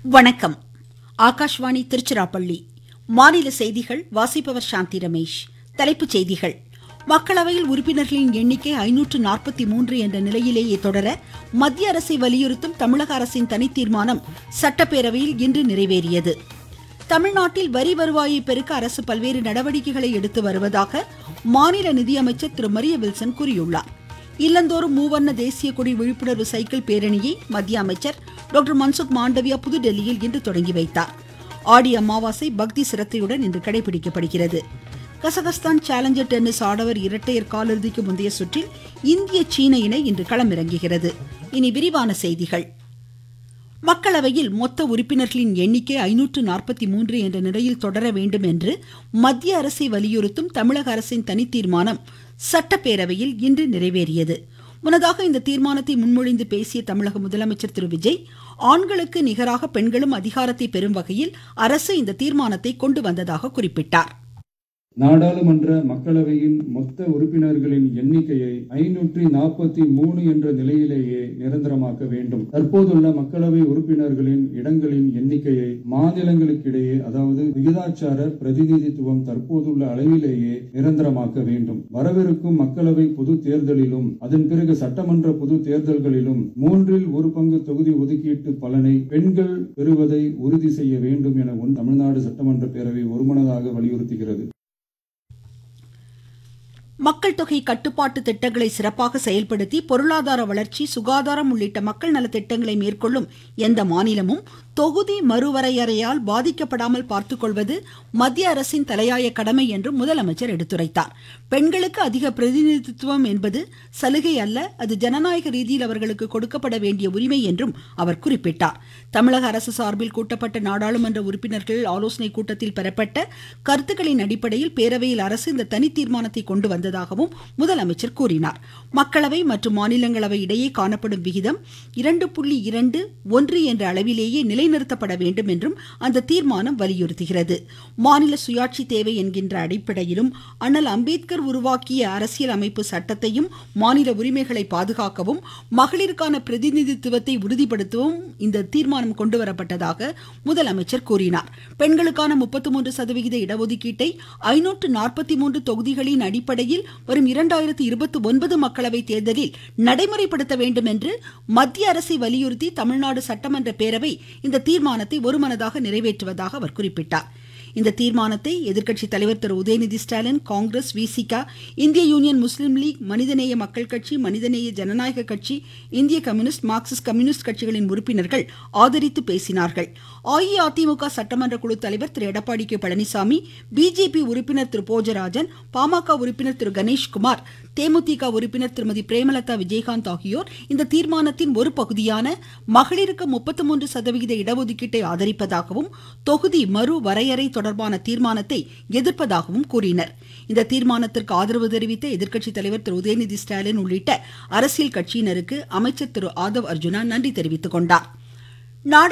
வணக்கம் ஆகாஷ்வாணி திருச்சிராப்பள்ளி மாநில செய்திகள் வாசிப்பவர் சாந்தி ரமேஷ் தலைப்புச் செய்திகள் மக்களவையில் உறுப்பினர்களின் எண்ணிக்கை ஐநூற்று நாற்பத்தி மூன்று என்ற நிலையிலேயே தொடர மத்திய அரசை வலியுறுத்தும் தமிழக அரசின் தனித்தீர்மானம் சட்டப்பேரவையில் இன்று நிறைவேறியது தமிழ்நாட்டில் வரி வருவாயை பெருக்க அரசு பல்வேறு நடவடிக்கைகளை எடுத்து வருவதாக மாநில நிதியமைச்சர் திரு மரிய வில்சன் கூறியுள்ளார் இல்லந்தோறும் மூவர்ண தேசிய கொடி விழிப்புணர்வு சைக்கிள் பேரணியை மத்திய அமைச்சர் டாக்டர் மன்சுக் மாண்டவியா புதுடெல்லியில் இன்று தொடங்கி வைத்தார் ஆடி அமாவாசை பக்தி சிரத்தையுடன் இன்று கடைபிடிக்கப்படுகிறது கசகஸ்தான் சேலஞ்சர் டென்னிஸ் ஆடவர் இரட்டையர் காலிறுதிக்கு முந்தைய சுற்றில் இந்திய சீன இணை இன்று களமிறங்குகிறது இனி விரிவான செய்திகள் மக்களவையில் மொத்த உறுப்பினர்களின் எண்ணிக்கை ஐநூற்று நாற்பத்தி மூன்று என்ற நிலையில் தொடர வேண்டும் என்று மத்திய அரசை வலியுறுத்தும் தமிழக அரசின் தனித்தீர்மானம் சட்டப்பேரவையில் இன்று நிறைவேறியது முன்னதாக இந்த தீர்மானத்தை முன்மொழிந்து பேசிய தமிழக முதலமைச்சர் திரு விஜய் ஆண்களுக்கு நிகராக பெண்களும் அதிகாரத்தை பெறும் வகையில் அரசு இந்த தீர்மானத்தை கொண்டு வந்ததாக குறிப்பிட்டார் நாடாளுமன்ற மக்களவையின் மொத்த உறுப்பினர்களின் எண்ணிக்கையை ஐநூற்றி நாற்பத்தி மூணு என்ற நிலையிலேயே நிரந்தரமாக்க வேண்டும் தற்போதுள்ள மக்களவை உறுப்பினர்களின் இடங்களின் எண்ணிக்கையை மாநிலங்களுக்கிடையே அதாவது விகிதாச்சார பிரதிநிதித்துவம் தற்போதுள்ள அளவிலேயே நிரந்தரமாக்க வேண்டும் வரவிருக்கும் மக்களவை பொது தேர்தலிலும் அதன் பிறகு சட்டமன்ற பொது தேர்தல்களிலும் மூன்றில் ஒரு பங்கு தொகுதி ஒதுக்கீட்டு பலனை பெண்கள் பெறுவதை உறுதி செய்ய வேண்டும் என தமிழ்நாடு சட்டமன்ற பேரவை ஒருமனதாக வலியுறுத்துகிறது மக்கள் தொகை கட்டுப்பாட்டு திட்டங்களை சிறப்பாக செயல்படுத்தி பொருளாதார வளர்ச்சி சுகாதாரம் உள்ளிட்ட மக்கள் நல திட்டங்களை மேற்கொள்ளும் எந்த மாநிலமும் தொகுதி மறுவரையறையால் பாதிக்கப்படாமல் பார்த்துக்கொள்வது மத்திய அரசின் தலையாய கடமை என்றும் முதலமைச்சர் எடுத்துரைத்தார் பெண்களுக்கு அதிக பிரதிநிதித்துவம் என்பது சலுகை அல்ல அது ஜனநாயக ரீதியில் அவர்களுக்கு கொடுக்கப்பட வேண்டிய உரிமை என்றும் அவர் குறிப்பிட்டார் தமிழக அரசு சார்பில் கூட்டப்பட்ட நாடாளுமன்ற உறுப்பினர்கள் ஆலோசனை கூட்டத்தில் பெறப்பட்ட கருத்துக்களின் அடிப்படையில் பேரவையில் அரசு இந்த தனி தீர்மானத்தை கொண்டு வந்ததாகவும் முதலமைச்சர் கூறினார் மக்களவை மற்றும் மாநிலங்களவை இடையே காணப்படும் விகிதம் இரண்டு புள்ளி இரண்டு ஒன்று என்ற அளவிலேயே நிலைநிறுத்தப்பட வேண்டும் என்றும் அந்த தீர்மானம் வலியுறுத்துகிறது மாநில சுயாட்சி தேவை என்கின்ற அடிப்படையிலும் அண்ணல் அம்பேத்கர் உருவாக்கிய அரசியல் அமைப்பு சட்டத்தையும் மாநில உரிமைகளை பாதுகாக்கவும் மகளிருக்கான பிரதிநிதித்துவத்தை உறுதிப்படுத்தவும் இந்த தீர்மானம் கொண்டுவரப்பட்டதாக முதலமைச்சர் கூறினார் பெண்களுக்கான முப்பத்தி மூன்று சதவிகித இடஒதுக்கீட்டை ஐநூற்று நாற்பத்தி மூன்று தொகுதிகளின் அடிப்படையில் வரும் இரண்டாயிரத்தி இருபத்தி ஒன்பது மக்களவை தேர்தலில் நடைமுறைப்படுத்த வேண்டும் என்று மத்திய அரசை வலியுறுத்தி தமிழ்நாடு சட்டமன்ற பேரவை இந்த தீர்மானத்தை ஒருமனதாக நிறைவேற்றுவதாக அவர் குறிப்பிட்டார் இந்த தீர்மானத்தை எதிர்க்கட்சி தலைவர் திரு உதயநிதி ஸ்டாலின் காங்கிரஸ் விசிகா இந்திய யூனியன் முஸ்லீம் லீக் மனிதநேய மக்கள் கட்சி மனிதநேய ஜனநாயக கட்சி இந்திய கம்யூனிஸ்ட் மார்க்சிஸ்ட் கம்யூனிஸ்ட் கட்சிகளின் உறுப்பினர்கள் ஆதரித்து பேசினார்கள் அஇஅதிமுக சட்டமன்ற குழு தலைவர் திரு எடப்பாடி கே பழனிசாமி பிஜேபி உறுப்பினர் திரு போஜராஜன் பாமக உறுப்பினர் திரு கணேஷ்குமார் தேமுதிக உறுப்பினர் திருமதி பிரேமலதா விஜயகாந்த் ஆகியோர் இந்த தீர்மானத்தின் ஒரு பகுதியான மகளிருக்கு முப்பத்தி மூன்று சதவிகித இடஒதுக்கீட்டை ஆதரிப்பதாகவும் தொகுதி மறு வரையறை தொடர்பான தீர்மானத்தை எதிர்ப்பதாகவும் கூறினர் இந்த தீர்மானத்திற்கு ஆதரவு தெரிவித்த எதிர்க்கட்சி தலைவர் திரு உதயநிதி ஸ்டாலின் உள்ளிட்ட அரசியல் கட்சியினருக்கு அமைச்சர் திரு ஆதவ் அர்ஜுனா நன்றி தெரிவித்துக் கொண்டார்